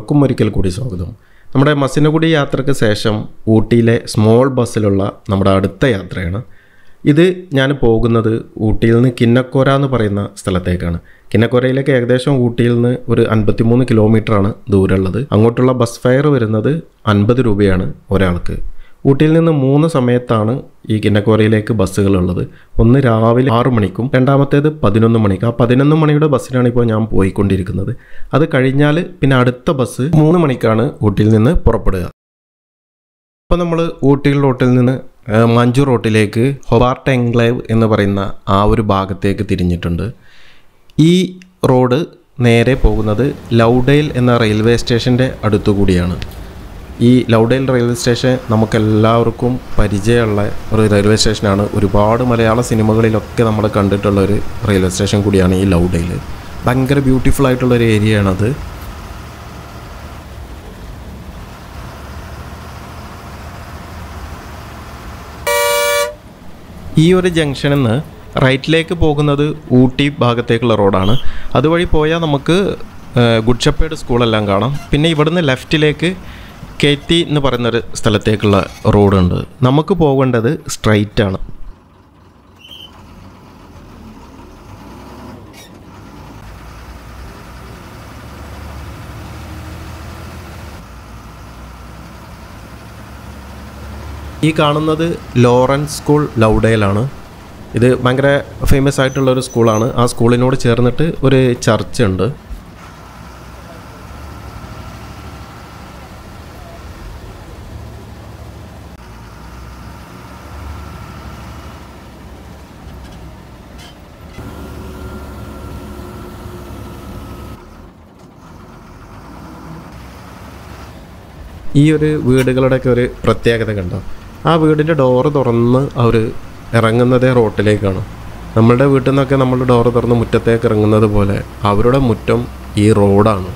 എല്ലാവർക്കും ഒരിക്കൽ കൂടി സ്വാഗതം നമ്മുടെ മസിനഗുഡി യാത്രയ്ക്ക് ശേഷം ഊട്ടിയിലെ സ്മോൾ ബസ്സിലുള്ള നമ്മുടെ അടുത്ത യാത്രയാണ് ഇത് ഞാൻ പോകുന്നത് ഊട്ടിയിൽ നിന്ന് കിന്നക്കോര എന്ന് പറയുന്ന സ്ഥലത്തേക്കാണ് കിന്നക്കോരയിലേക്ക് ഏകദേശം ഊട്ടിയിൽ നിന്ന് ഒരു അൻപത്തിമൂന്ന് കിലോമീറ്ററാണ് ദൂരമുള്ളത് അങ്ങോട്ടുള്ള ബസ് ഫെയർ വരുന്നത് അൻപത് രൂപയാണ് ഒരാൾക്ക് ഊട്ടിയിൽ നിന്ന് മൂന്ന് സമയത്താണ് ഈ കിന്നക്കോരയിലേക്ക് ബസ്സുകളുള്ളത് ഒന്ന് രാവിലെ ആറു മണിക്കും രണ്ടാമത്തേത് പതിനൊന്ന് മണിക്ക് ആ പതിനൊന്ന് മണിയുടെ ബസ്സിനാണ് ഇപ്പോൾ ഞാൻ പോയിക്കൊണ്ടിരിക്കുന്നത് അത് കഴിഞ്ഞാൽ പിന്നെ അടുത്ത ബസ് മൂന്ന് മണിക്കാണ് ഊട്ടിയിൽ നിന്ന് പുറപ്പെടുക ഇപ്പോൾ നമ്മൾ ഊട്ടിയിൽ റോട്ടിൽ നിന്ന് ആ, മഞ്ചു റോട്ടിലേക്ക് ഹൊബാർട്ട് എൻക്ലേവ് എന്ന് പറയുന്ന ആ ഒരു ഭാഗത്തേക്ക് തിരിഞ്ഞിട്ടുണ്ട് ഈ റോഡ് നേരെ പോകുന്നത് ലൗഡെയിൽ എന്ന റെയിൽവേ സ്റ്റേഷൻ്റെ അടുത്തുകൂടിയാണ് ഈ ലൗഡെയിൽ റെയിൽവേ സ്റ്റേഷൻ നമുക്കെല്ലാവർക്കും പരിചയമുള്ള ഒരു റെയിൽവേ സ്റ്റേഷനാണ് ഒരുപാട് മലയാള സിനിമകളിലൊക്കെ നമ്മൾ കണ്ടിട്ടുള്ള ഒരു റെയിൽവേ സ്റ്റേഷൻ കൂടിയാണ് ഈ ലൗഡെയിൽ ഭയങ്കര ബ്യൂട്ടിഫുൾ ആയിട്ടുള്ള ഒരു ഏരിയയാണത് ഈ ഒരു ജംഗ്ഷനിൽ നിന്ന് റൈറ്റിലേക്ക് പോകുന്നത് ഊട്ടി ഭാഗത്തേക്കുള്ള റോഡാണ് അതുവഴി പോയാൽ നമുക്ക് ഏഹ്, ഗുഡ് ഷപ്പേഡ് സ്കൂളെല്ലാം കാണാം പിന്നെ ഇവിടുന്ന് ലെഫ്റ്റിലേക്ക് കേത്തി എന്ന് പറയുന്നൊരു സ്ഥലത്തേക്കുള്ള റോഡുണ്ട് നമുക്ക് പോകേണ്ടത് സ്ട്രൈറ്റ് ആണ് ഈ കാണുന്നത് ലോറൻസ് സ്കൂൾ ലൗഡയിലാണ് ഇത് ഭയങ്കര ഫേമസ് ആയിട്ടുള്ള ഒരു സ്കൂളാണ് ആ സ്കൂളിനോട് ചേർന്നിട്ട് ഒരു ചർച്ച് ഉണ്ട് ഈ ഒരു വീടുകളുടെയൊക്കെ ഒരു പ്രത്യേകത കണ്ടോ ആ വീടിൻ്റെ ഡോറ് തുറന്ന് അവർ ഇറങ്ങുന്നതേ റോട്ടിലേക്കാണ് നമ്മളുടെ വീട്ടിൽ നിന്നൊക്കെ നമ്മൾ ഡോറ് തുറന്ന് മുറ്റത്തേക്ക് ഇറങ്ങുന്നത് പോലെ അവരുടെ മുറ്റം ഈ റോഡാണ്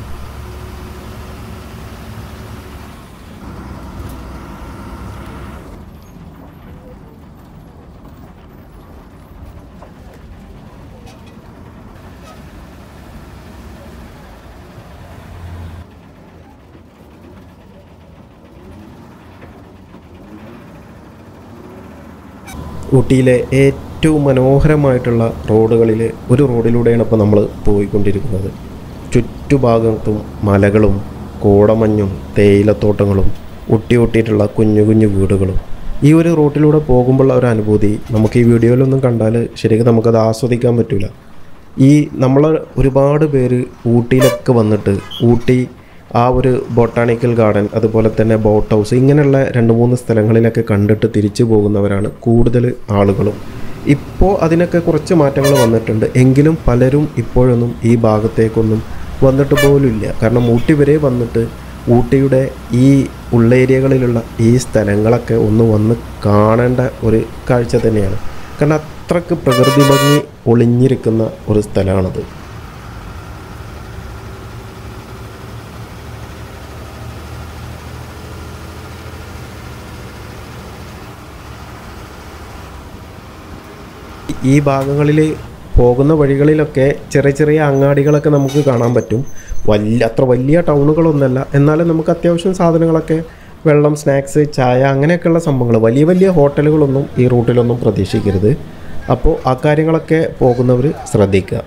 ഊട്ടിയിലെ ഏറ്റവും മനോഹരമായിട്ടുള്ള റോഡുകളിൽ ഒരു റോഡിലൂടെയാണ് ഇപ്പോൾ നമ്മൾ പോയിക്കൊണ്ടിരിക്കുന്നത് ചുറ്റുഭാഗത്തും മലകളും കോടമഞ്ഞും തേയിലത്തോട്ടങ്ങളും ഒട്ടി ഒട്ടിയിട്ടുള്ള കുഞ്ഞു കുഞ്ഞു വീടുകളും ഈ ഒരു റൂട്ടിലൂടെ പോകുമ്പോഴുള്ള ഒരു അനുഭൂതി നമുക്ക് ഈ വീഡിയോയിലൊന്നും കണ്ടാൽ ശരിക്കും നമുക്കത് ആസ്വദിക്കാൻ പറ്റില്ല ഈ നമ്മൾ ഒരുപാട് പേര് ഊട്ടിയിലൊക്കെ വന്നിട്ട് ഊട്ടി ആ ഒരു ബൊട്ടാണിക്കൽ ഗാർഡൻ അതുപോലെ തന്നെ ബോട്ട് ഹൗസ് ഇങ്ങനെയുള്ള രണ്ട് മൂന്ന് സ്ഥലങ്ങളിലൊക്കെ കണ്ടിട്ട് തിരിച്ചു പോകുന്നവരാണ് കൂടുതൽ ആളുകളും ഇപ്പോൾ അതിനൊക്കെ കുറച്ച് മാറ്റങ്ങൾ വന്നിട്ടുണ്ട് എങ്കിലും പലരും ഇപ്പോഴൊന്നും ഈ ഭാഗത്തേക്കൊന്നും വന്നിട്ട് പോലുമില്ല കാരണം ഊട്ടി വരെ വന്നിട്ട് ഊട്ടിയുടെ ഈ ഉള്ളേരിയകളിലുള്ള ഈ സ്ഥലങ്ങളൊക്കെ ഒന്ന് വന്ന് കാണേണ്ട ഒരു കാഴ്ച തന്നെയാണ് കാരണം അത്രക്ക് പ്രകൃതി ഭംഗി ഒളിഞ്ഞിരിക്കുന്ന ഒരു സ്ഥലമാണത് ഈ ഭാഗങ്ങളിൽ പോകുന്ന വഴികളിലൊക്കെ ചെറിയ ചെറിയ അങ്ങാടികളൊക്കെ നമുക്ക് കാണാൻ പറ്റും വലിയ അത്ര വലിയ ടൗണുകളൊന്നുമല്ല എന്നാലും നമുക്ക് അത്യാവശ്യം സാധനങ്ങളൊക്കെ വെള്ളം സ്നാക്സ് ചായ അങ്ങനെയൊക്കെയുള്ള സംഭവങ്ങൾ വലിയ വലിയ ഹോട്ടലുകളൊന്നും ഈ റൂട്ടിലൊന്നും പ്രതീക്ഷിക്കരുത് അപ്പോൾ ആ കാര്യങ്ങളൊക്കെ പോകുന്നവർ ശ്രദ്ധിക്കുക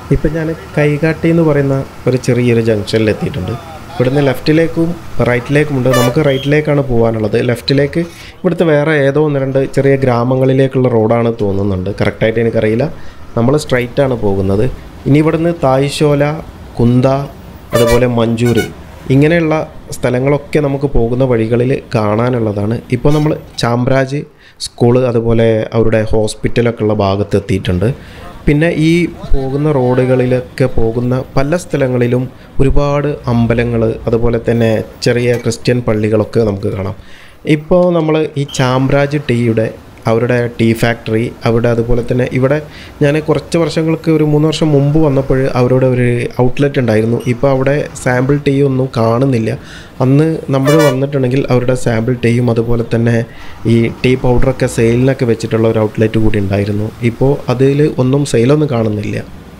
ഇപ്പം ഞാൻ കൈകാട്ടി എന്ന് പറയുന്ന ഒരു ചെറിയൊരു ജംഗ്ഷനിൽ എത്തിയിട്ടുണ്ട് ഇവിടുന്ന് ലെഫ്റ്റിലേക്കും റൈറ്റിലേക്കുമുണ്ട് നമുക്ക് റൈറ്റിലേക്കാണ് പോകാനുള്ളത് ലെഫ്റ്റിലേക്ക് ഇവിടുത്തെ വേറെ ഏതോ ഒന്ന് രണ്ട് ചെറിയ ഗ്രാമങ്ങളിലേക്കുള്ള റോഡാണ് തോന്നുന്നുണ്ട് കറക്റ്റായിട്ട് എനിക്കറിയില്ല നമ്മൾ സ്ട്രൈറ്റ് ആണ് പോകുന്നത് ഇനി ഇവിടുന്ന് തായ്ശോല കുന്ത അതുപോലെ മഞ്ചൂർ ഇങ്ങനെയുള്ള സ്ഥലങ്ങളൊക്കെ നമുക്ക് പോകുന്ന വഴികളിൽ കാണാനുള്ളതാണ് ഇപ്പോൾ നമ്മൾ ചാമ്പ്രാജ് സ്കൂള് അതുപോലെ അവരുടെ ഹോസ്പിറ്റലൊക്കെ ഉള്ള ഭാഗത്ത് എത്തിയിട്ടുണ്ട് പിന്നെ ഈ പോകുന്ന റോഡുകളിലൊക്കെ പോകുന്ന പല സ്ഥലങ്ങളിലും ഒരുപാട് അമ്പലങ്ങൾ അതുപോലെ തന്നെ ചെറിയ ക്രിസ്ത്യൻ പള്ളികളൊക്കെ നമുക്ക് കാണാം ഇപ്പോൾ നമ്മൾ ഈ ചാമ്രാജ് ടീയുടെ അവരുടെ ടീ ഫാക്ടറി അവിടെ അതുപോലെ തന്നെ ഇവിടെ ഞാൻ കുറച്ച് വർഷങ്ങൾക്ക് ഒരു മൂന്ന് വർഷം മുമ്പ് വന്നപ്പോൾ അവരുടെ ഒരു ഔട്ട്ലെറ്റ് ഉണ്ടായിരുന്നു ഇപ്പോൾ അവിടെ സാമ്പിൾ ടീ ഒന്നും കാണുന്നില്ല അന്ന് നമ്മൾ വന്നിട്ടുണ്ടെങ്കിൽ അവരുടെ സാമ്പിൾ ടീയും അതുപോലെ തന്നെ ഈ ടീ പൗഡറൊക്കെ സെയിലിനൊക്കെ വെച്ചിട്ടുള്ള ഒരു ഔട്ട്ലെറ്റ് കൂടി ഉണ്ടായിരുന്നു ഇപ്പോൾ അതിൽ ഒന്നും സെയിലൊന്നും കാണുന്നില്ല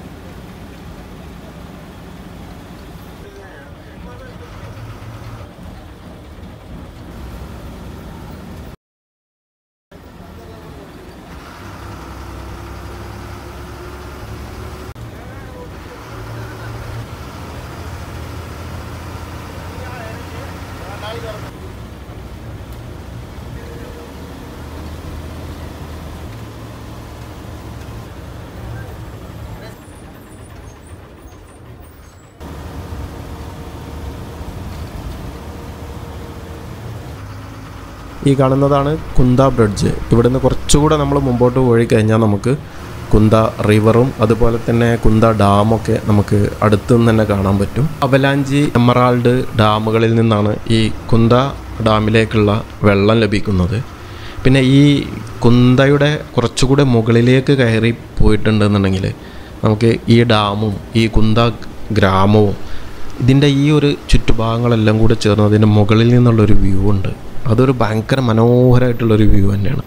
ഈ കാണുന്നതാണ് കുന്ത ബ്രിഡ്ജ് ഇവിടുന്ന് കുറച്ചുകൂടെ നമ്മൾ മുമ്പോട്ട് പോയി കഴിഞ്ഞാൽ നമുക്ക് കുന്ത റിവറും അതുപോലെ തന്നെ കുന്ത ഡാമൊക്കെ നമുക്ക് അടുത്ത് നിന്ന് തന്നെ കാണാൻ പറ്റും അവലാഞ്ചി എമറാൾഡ് ഡാമുകളിൽ നിന്നാണ് ഈ കുന്ത ഡാമിലേക്കുള്ള വെള്ളം ലഭിക്കുന്നത് പിന്നെ ഈ കുന്തയുടെ കുറച്ചുകൂടെ മുകളിലേക്ക് കയറി പോയിട്ടുണ്ടെന്നുണ്ടെങ്കിൽ നമുക്ക് ഈ ഡാമും ഈ കുന്ത ഗ്രാമവും ഇതിൻ്റെ ഈ ഒരു ചുറ്റുഭാഗങ്ങളെല്ലാം കൂടെ ചേർന്ന് അതിൻ്റെ മുകളിൽ നിന്നുള്ളൊരു വ്യൂ ഉണ്ട് അതൊരു ഭയങ്കര മനോഹരമായിട്ടുള്ളൊരു വ്യൂ തന്നെയാണ്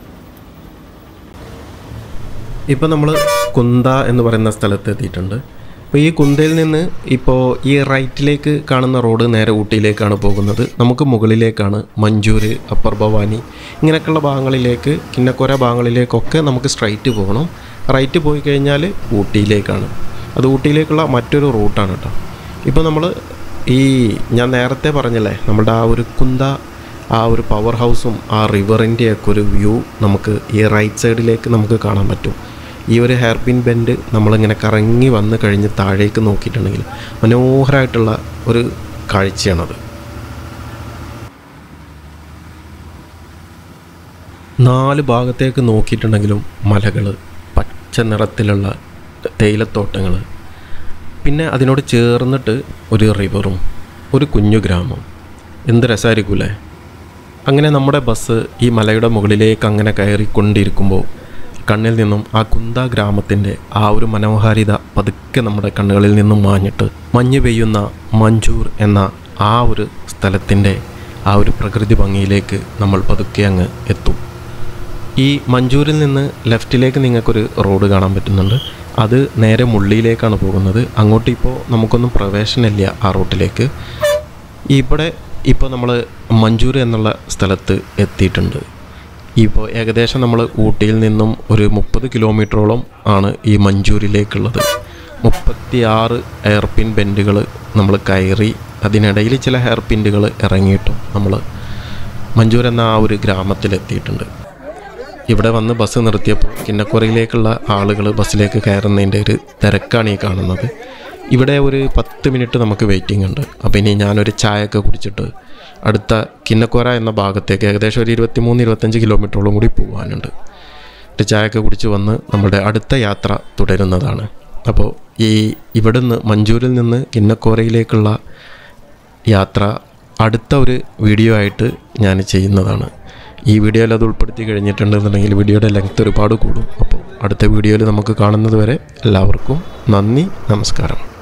ഇപ്പോൾ നമ്മൾ കുന്ത എന്ന് പറയുന്ന സ്ഥലത്ത് എത്തിയിട്ടുണ്ട് അപ്പോൾ ഈ കുന്തയിൽ നിന്ന് ഇപ്പോൾ ഈ റൈറ്റിലേക്ക് കാണുന്ന റോഡ് നേരെ ഊട്ടിയിലേക്കാണ് പോകുന്നത് നമുക്ക് മുകളിലേക്കാണ് മഞ്ചൂര് അപ്പർ ഭവാനി ഇങ്ങനെയൊക്കെയുള്ള ഭാഗങ്ങളിലേക്ക് കിന്നക്കോര ഭാഗങ്ങളിലേക്കൊക്കെ നമുക്ക് സ്ട്രൈറ്റ് പോകണം റൈറ്റ് പോയി കഴിഞ്ഞാൽ ഊട്ടിയിലേക്കാണ് അത് ഊട്ടിയിലേക്കുള്ള മറ്റൊരു റൂട്ടാണ് കേട്ടോ ഇപ്പോൾ നമ്മൾ ഈ ഞാൻ നേരത്തെ പറഞ്ഞല്ലേ നമ്മുടെ ആ ഒരു കുന്ത ആ ഒരു പവർ ഹൗസും ആ റിവറിൻ്റെയൊക്കെ ഒരു വ്യൂ നമുക്ക് ഈ റൈറ്റ് സൈഡിലേക്ക് നമുക്ക് കാണാൻ പറ്റും ഈ ഒരു ഹെയർ പിൻ ബെൻഡ് നമ്മളിങ്ങനെ കറങ്ങി വന്ന് കഴിഞ്ഞ് താഴേക്ക് നോക്കിയിട്ടുണ്ടെങ്കിൽ മനോഹരമായിട്ടുള്ള ഒരു കാഴ്ചയാണത് നാല് ഭാഗത്തേക്ക് നോക്കിയിട്ടുണ്ടെങ്കിലും മലകൾ പച്ച നിറത്തിലുള്ള തേയിലത്തോട്ടങ്ങൾ പിന്നെ അതിനോട് ചേർന്നിട്ട് ഒരു റിവറും ഒരു കുഞ്ഞു ഗ്രാമം എന്ത് രസമായിരിക്കൂലേ അങ്ങനെ നമ്മുടെ ബസ് ഈ മലയുടെ മുകളിലേക്ക് അങ്ങനെ കയറിക്കൊണ്ടിരിക്കുമ്പോൾ കണ്ണിൽ നിന്നും ആ കുന്ത ഗ്രാമത്തിൻ്റെ ആ ഒരു മനോഹാരിത പതുക്കെ നമ്മുടെ കണ്ണുകളിൽ നിന്നും മാഞ്ഞിട്ട് മഞ്ഞ് പെയ്യുന്ന മഞ്ചൂർ എന്ന ആ ഒരു സ്ഥലത്തിൻ്റെ ആ ഒരു പ്രകൃതി ഭംഗിയിലേക്ക് നമ്മൾ പതുക്കെ അങ്ങ് എത്തും ഈ മഞ്ചൂരിൽ നിന്ന് ലെഫ്റ്റിലേക്ക് നിങ്ങൾക്കൊരു റോഡ് കാണാൻ പറ്റുന്നുണ്ട് അത് നേരെ മുള്ളിയിലേക്കാണ് പോകുന്നത് അങ്ങോട്ട് ഇപ്പോൾ നമുക്കൊന്നും പ്രവേശനമില്ല ആ റൂട്ടിലേക്ക് ഇവിടെ ഇപ്പോൾ നമ്മൾ മഞ്ചൂർ എന്നുള്ള സ്ഥലത്ത് എത്തിയിട്ടുണ്ട് ഇപ്പോൾ ഏകദേശം നമ്മൾ ഊട്ടിയിൽ നിന്നും ഒരു മുപ്പത് കിലോമീറ്ററോളം ആണ് ഈ മഞ്ചൂരിലേക്കുള്ളത് മുപ്പത്തി ആറ് എയർപിൻ ബെൻഡുകൾ നമ്മൾ കയറി അതിനിടയിൽ ചില ഹെയർ പിന്നുകൾ ഇറങ്ങിയിട്ടും നമ്മൾ മഞ്ചൂർ എന്ന ആ ഒരു ഗ്രാമത്തിലെത്തിയിട്ടുണ്ട് ഇവിടെ വന്ന് ബസ് നിർത്തിയപ്പോൾ കിന്നക്കുറയിലേക്കുള്ള ആളുകൾ ബസ്സിലേക്ക് കയറുന്നതിൻ്റെ ഒരു തിരക്കാണ് ഈ കാണുന്നത് ഇവിടെ ഒരു പത്ത് മിനിറ്റ് നമുക്ക് വെയിറ്റിംഗ് ഉണ്ട് അപ്പോൾ ഇനി ഞാനൊരു ചായയൊക്കെ കുടിച്ചിട്ട് അടുത്ത കിന്നക്കോര എന്ന ഭാഗത്തേക്ക് ഏകദേശം ഒരു ഇരുപത്തിമൂന്ന് ഇരുപത്തഞ്ച് കിലോമീറ്ററോളം കൂടി പോകാനുണ്ട് ഒരു ചായയൊക്കെ കുടിച്ച് വന്ന് നമ്മുടെ അടുത്ത യാത്ര തുടരുന്നതാണ് അപ്പോൾ ഈ ഇവിടുന്ന് മഞ്ചൂരിൽ നിന്ന് കിന്നക്കോരയിലേക്കുള്ള യാത്ര അടുത്ത ഒരു വീഡിയോ ആയിട്ട് ഞാൻ ചെയ്യുന്നതാണ് ഈ വീഡിയോയിൽ അത് ഉൾപ്പെടുത്തി കഴിഞ്ഞിട്ടുണ്ടെന്നുണ്ടെങ്കിൽ വീഡിയോയുടെ ലെങ്ത് ഒരുപാട് കൂടും അപ്പോൾ അടുത്ത വീഡിയോയിൽ നമുക്ക് കാണുന്നത് വരെ എല്ലാവർക്കും നന്ദി നമസ്കാരം